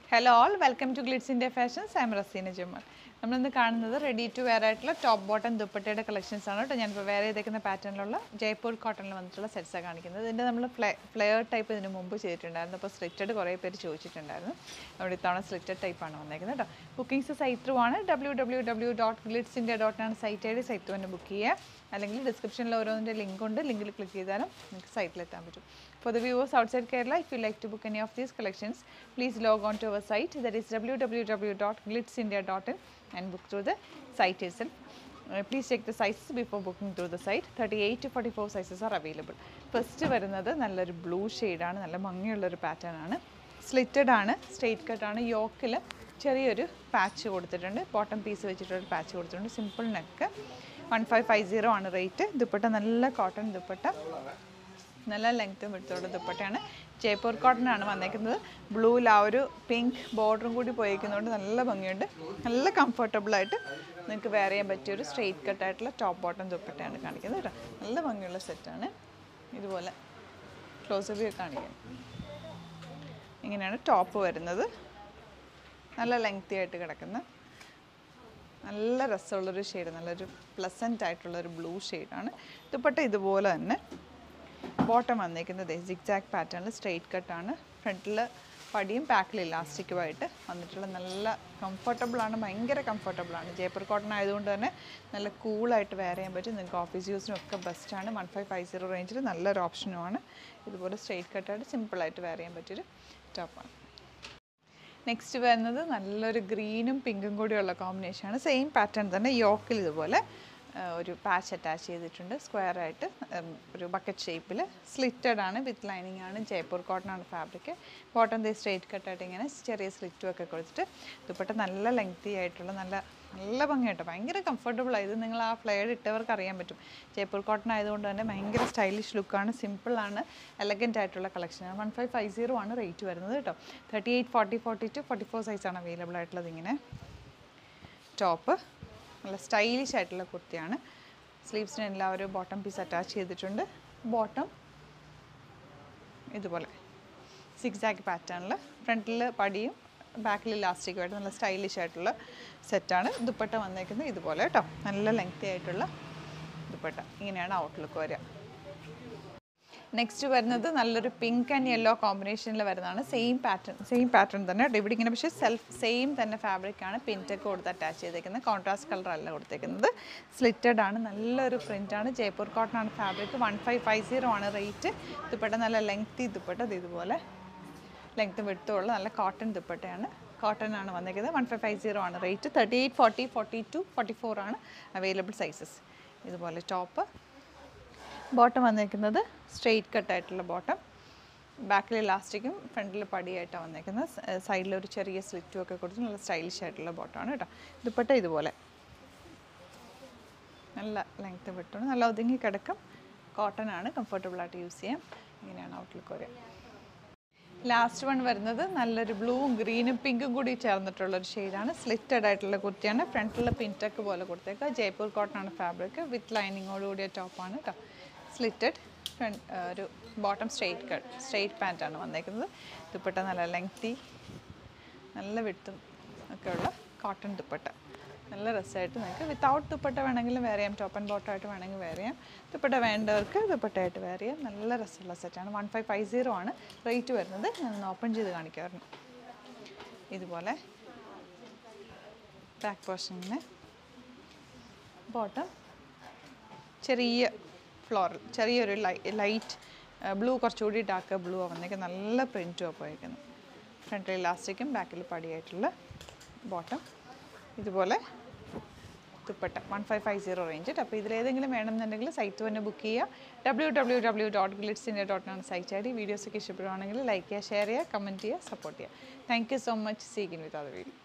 Hello all welcome to Glitz India fashions I'm Raseena Jumal നമ്മളിന്ന് കാണുന്നത് ready to wear ആയിട്ടുള്ള top bottom ദുപ്പട്ടയുടെ collections ആണ് കേട്ടോ ഞാനിപ്പോൾ വെയർ ചെയ്തേക്കുന്ന പാറ്റേണിലുള്ള ജയ്പൂർ കോട്ടണിൽ വന്നിട്ടുള്ള സെറ്റ്സാണ് കാണിക്കുന്നത് ഇതിൻ്റെ നമ്മൾ ഫ്ലേ ഫ്ലെയർ ടൈപ്പ് ഇതിന് മുമ്പ് ചെയ്തിട്ടുണ്ടായിരുന്നു അപ്പോൾ സ്ലിറ്റഡ് കുറേ പേര് ചോദിച്ചിട്ടുണ്ടായിരുന്നു അവിടെ ഇത്തവണ സ്ലിറ്റഡ് ടൈപ്പാണ് വന്നേക്കുന്നത് കേട്ടോ ബുക്കിംഗ്സ് സൈറ്റ് ത്രൂ ആണ് W W W dot Glitz India ഡോട്ടിനാണ് സൈറ്റ് ഐ ഡി സൈറ്റ് തന്നെ ബുക്ക് ചെയ്യുക അല്ലെങ്കിൽ ഡിസ്ക്രിപ്ഷനിൽ ഓരോന്നിൻ്റെ ലിങ്ക് ഉണ്ട് ലിങ്കിൽ ക്ലിക്ക് ചെയ്താലും നിങ്ങൾക്ക് സൈറ്റിലെത്താൻ പറ്റും For the viewers outside Kerala, if you like to book any of these collections, please log on to our site that is www.glitzindia.in and book through the site itself. Uh, please check the sizes before booking through the site. 38 to 44 sizes are available. First വരുന്നത് നല്ലൊരു blue ഷെയ്ഡാണ് നല്ല ഭംഗിയുള്ളൊരു pattern ആണ് slitted ആണ് straight cut ആണ് യോക്കിൽ ചെറിയൊരു patch കൊടുത്തിട്ടുണ്ട് ബോട്ടം പീസ് വെച്ചിട്ടൊരു പാച്ച് കൊടുത്തിട്ടുണ്ട് simple neck one five five zero ആണ് റേറ്റ് ദുപ്പട്ട നല്ല കോട്ടൺ ദുപ്പട്ട നല്ല ലെങ്ത്തും എടുത്തുള്ള ദുപ്പട്ടയാണ് ജയ്പൂർ കോട്ടൺ ആണ് വന്നേക്കുന്നത് ബ്ലൂവിൽ ആ ഒരു പിങ്ക് ബോർഡറും കൂടി പോയിരിക്കുന്നതുകൊണ്ട് നല്ല ഭംഗിയുണ്ട് നല്ല കംഫർട്ടബിൾ ആയിട്ട് നിങ്ങൾക്ക് വെയർ ചെയ്യാൻ പറ്റിയ ഒരു സ്ട്രെയിറ്റ് കട്ടായിട്ടുള്ള ടോപ്പ് ബോട്ടം ദുപ്പട്ടയാണ് കാണിക്കുന്നത് കേട്ടോ നല്ല ഭംഗിയുള്ള സെറ്റാണ് ഇതുപോലെ ക്ലോസ് വ്യൂ കാണിക്കാം ഇങ്ങനെയാണ് ടോപ്പ് വരുന്നത് നല്ല ലെങ്തി ആയിട്ട് കിടക്കുന്ന നല്ല രസമുള്ളൊരു ഷെയ്ഡ് നല്ലൊരു പ്ലസൻ്റ് ആയിട്ടുള്ളൊരു ബ്ലൂ ഷെയ്ഡാണ് ദുപ്പട്ട ഇതുപോലെ തന്നെ ബോട്ടം വന്നേക്കുന്നത് സിക്സാക്ട് പാറ്റേണിൽ സ്ട്രെയിറ്റ് കട്ടാണ് ഫ്രണ്ടിൽ പടിയും ബാക്കിൽ ഇലാസ്റ്റിക്കുമായിട്ട് വന്നിട്ടുള്ള നല്ല കംഫർട്ടബിളാണ് ഭയങ്കര കംഫർട്ടബിളാണ് ജയ്പൂർ കോട്ടൺ ആയതുകൊണ്ട് തന്നെ നല്ല കൂളായിട്ട് വെയർ ചെയ്യാൻ പറ്റും നിങ്ങൾക്ക് ഓഫീസ് യൂസിനും ഒക്കെ ബെസ്റ്റാണ് വൺ ഫൈവ് ഫൈവ് സീറോ റേഞ്ചിൽ നല്ലൊരു ഓപ്ഷനുമാണ് ഇതുപോലെ സ്ട്രെയിറ്റ് കട്ടായിട്ട് സിമ്പിളായിട്ട് വെയർ ചെയ്യാൻ പറ്റിയൊരു ടോപ്പാണ് നെക്സ്റ്റ് വരുന്നത് നല്ലൊരു ഗ്രീനും പിങ്കും കൂടിയുള്ള കോമ്പിനേഷനാണ് സെയിം പാറ്റേൺ തന്നെ യോക്കിൽ ഇതുപോലെ ആ, ഒരു പാച്ച് അറ്റാച്ച് ചെയ്തിട്ടുണ്ട് സ്ക്വയർ ആയിട്ട് ഉം, ഒരു ബക്കറ്റ് ഷേപ്പിൽ സ്ലിറ്റഡ് ആണ് വിത്ത് ലൈനിങ് ആണ് ജയ്പൂർ കോട്ടൺ ആണ് ഫാബ്രിക് ബോട്ടം ദേ സ്ട്രെയിറ്റ് കട്ടായിട്ട് ഇങ്ങനെ ചെറിയ സ്ലിറ്റും ഒക്കെ കൊടുത്തിട്ട് ദുപ്പട്ട നല്ല ലെങ്തി ആയിട്ടുള്ള നല്ല നല്ല ഭംഗിയായിട്ട് ഭയങ്കര കംഫർട്ടബിൾ ആയത് നിങ്ങൾ ആ ഫ്ലെയർ ഇട്ടവർക്ക് അറിയാൻ പറ്റും ജയ്പൂർ കോട്ടൺ ആയതുകൊണ്ട് തന്നെ ഭയങ്കര സ്റ്റൈലിഷ് ലുക്കാണ് സിമ്പിളാണ് എലഗൻ്റ് ആയിട്ടുള്ള കളക്ഷനാണ് വൺ ഫൈവ് ഫൈവ് സീറോ ആണ് റേറ്റ് വരുന്നത് കേട്ടോ thirty eight forty forty two forty four സൈസാണ് അവൈലബിൾ ആയിട്ടുള്ളത് ഇങ്ങനെ ടോപ്പ് നല്ല സ്റ്റൈലിഷ് ആയിട്ടുള്ള കുർത്തിയാണ് സ്ലീവ്സിന് എല്ലാവരും ബോട്ടം പീസ് അറ്റാച്ച് ചെയ്തിട്ടുണ്ട് ബോട്ടം ഇതുപോലെ സിക്സാക്ക് പാറ്റേണിൽ ഫ്രണ്ടിൽ പടിയും ബാക്കിൽ ഇലാസ്റ്റിക്കുമായിട്ട് നല്ല സ്റ്റൈലിഷ് ആയിട്ടുള്ള സെറ്റാണ് ദുപ്പട്ട വന്നേക്കുന്നത് ഇതുപോലെ കേട്ടോ നല്ല ലെങ്തി ആയിട്ടുള്ള ദുപ്പട്ട ഇങ്ങനെയാണ് ഔട്ട്ലുക്ക് വരിക നെക്സ്റ്റ് വരുന്നത് നല്ലൊരു പിങ്ക് ആൻഡ് യെല്ലോ കോമ്പിനേഷനിൽ വരുന്നതാണ് സെയിം പാറ്റേൺ സെയിം പാറ്റേൺ തന്നെ കേട്ടോ ഇവിടെ ഇങ്ങനെ പക്ഷേ സെൽഫ് സെയിം തന്നെ fabric ആണ് പിൻറ്റൊക്കെ കൊടുത്ത് അറ്റാച്ച് ചെയ്തേക്കുന്നത് കോൺട്രാസ്റ്റ് കളർ അല്ല കൊടുത്തേക്കുന്നത് സ്ലിറ്റഡ് ആണ് നല്ലൊരു പ്രിൻ്റ് ആണ് ജയ്പൂർ കോട്ടൺ ആണ് fabric one five five zero ആണ് റേറ്റ് ദുപ്പട്ട നല്ല ലെങ്തി ദുപ്പട്ട ഇത് ഇതുപോലെ ലെങ്ത് വിടുത്തുള്ള നല്ല കോട്ടൺ ദുപ്പട്ടയാണ് കോട്ടൺ ആണ് വന്നേക്കുന്നത് വൺ ഫൈവ് ഫൈവ് സീറോ ആണ് rate thirty eight forty forty two forty four ആണ് അവൈലബിൾ സൈസസ് ഇതുപോലെ ടോപ്പ് ബോട്ടം വന്നേക്കുന്നത് സ്ട്രെയിറ്റ് കട്ടായിട്ടുള്ള ബോട്ടം ബാക്കിൽ ഇലാസ്റ്റിക്കും ഫ്രണ്ടിൽ പടിയായിട്ടാണ് വന്നേക്കുന്നത് സൈഡിൽ ഒരു ചെറിയ സ്ലിറ്റും ഒക്കെ കൊടുത്ത് നല്ല സ്റ്റൈലിഷ് ആയിട്ടുള്ള ബോട്ടമാണ് കേട്ടോ ദുപ്പട്ട ഇതുപോലെ നല്ല ലെങ്ത്ത് വിട്ടുണ്ട് നല്ല ഒതുങ്ങി കിടക്കും കോട്ടൺ ആണ് കംഫർട്ടബിൾ ആയിട്ട് യൂസ് ചെയ്യാം ഇങ്ങനെയാണ് ഔട്ട്ലുക്ക് വരിക ലാസ്റ്റ് വൺ വരുന്നത് നല്ലൊരു ബ്ലൂവും ഗ്രീനും പിങ്കും കൂടി ചേർന്നിട്ടുള്ള ഒരു ഷെയ്ഡാണ് സ്ലിറ്റഡ് ആയിട്ടുള്ള കുർത്തിയാണ് ഫ്രണ്ടിൽ പിൻറ്റക്ക് പോലെ കൊടുത്തേക്കുക ജയ്പൂർ കോട്ടൺ ആണ് ഫാബ്രിക് വിത്ത് ലൈനിങ്ങോട് കൂടിയ ടോപ്പാണ് കേട്ടോ സ്ലിറ്റഡ് ഫ്രണ്ട് ഒരു ബോട്ടം സ്ട്രെയിറ്റ് കട്ട് സ്ട്രെയിറ്റ് പാൻറ്റാണ് വന്നേക്കുന്നത് ദുപ്പട്ട നല്ല ലെങ്തി നല്ല വിട്ടും ഒക്കെയുള്ള കോട്ടൺ ദുപ്പട്ട നല്ല രസമായിട്ട് നിങ്ങൾക്ക് വിത്തൗട്ട് ദുപ്പട്ട വേണമെങ്കിലും വെയർ ചെയ്യാം ടോപ്പ് ആൻഡ് ബോട്ടം ആയിട്ട് വേണമെങ്കിൽ വെയർ ചെയ്യാം ദുപ്പട്ട വേണ്ടവർക്ക് ദുപ്പട്ടയായിട്ട് വെയർ ചെയ്യാം നല്ല രസമുള്ള സെറ്റാണ് വൺ ഫൈവ് ഫൈവ് സീറോ ആണ് റേറ്റ് വരുന്നത് ഞാൻ ഓപ്പൺ ചെയ്ത് കാണിക്കാറുണ്ട് ഇതുപോലെ ബാക്ക് പോർഷനിങ്ങനെ ബോട്ടം ചെറിയ ഫ്ലോറൽ ചെറിയൊരു ലൈ ലൈറ്റ് ബ്ലൂ കുറച്ചുകൂടി ഡാർക്ക് ബ്ലൂ വന്നേക്ക് നല്ല പ്രിൻറ്റും അപ്പോൾ വയ്ക്കുന്നു ഫ്രണ്ടിൽ ഇലാസ്റ്റിക്കും ബാക്കിൽ പടിയായിട്ടുള്ള ബോട്ടം ഇതുപോലെ dupatta one five five zero range അപ്പോൾ ഇതിലേതെങ്കിലും വേണമെന്നുണ്ടെങ്കിൽ സൈറ്റ് തന്നെ ബുക്ക് ചെയ്യുക W W W dot Glitz India dot ആണ് സൈറ്റ് ഐ ഡി വീഡിയോസൊക്കെ ഇഷ്ടപ്പെടുവാണെങ്കിൽ ലൈക്ക് ചെയ്യുക ഷെയർ ചെയ്യുക കമൻറ്റ് ചെയ്യുക സപ്പോർട്ട് ചെയ്യുക താങ്ക് യു സോ മച്ച് സീക്കിൻ വിത്ത് അത് വീഡിയോ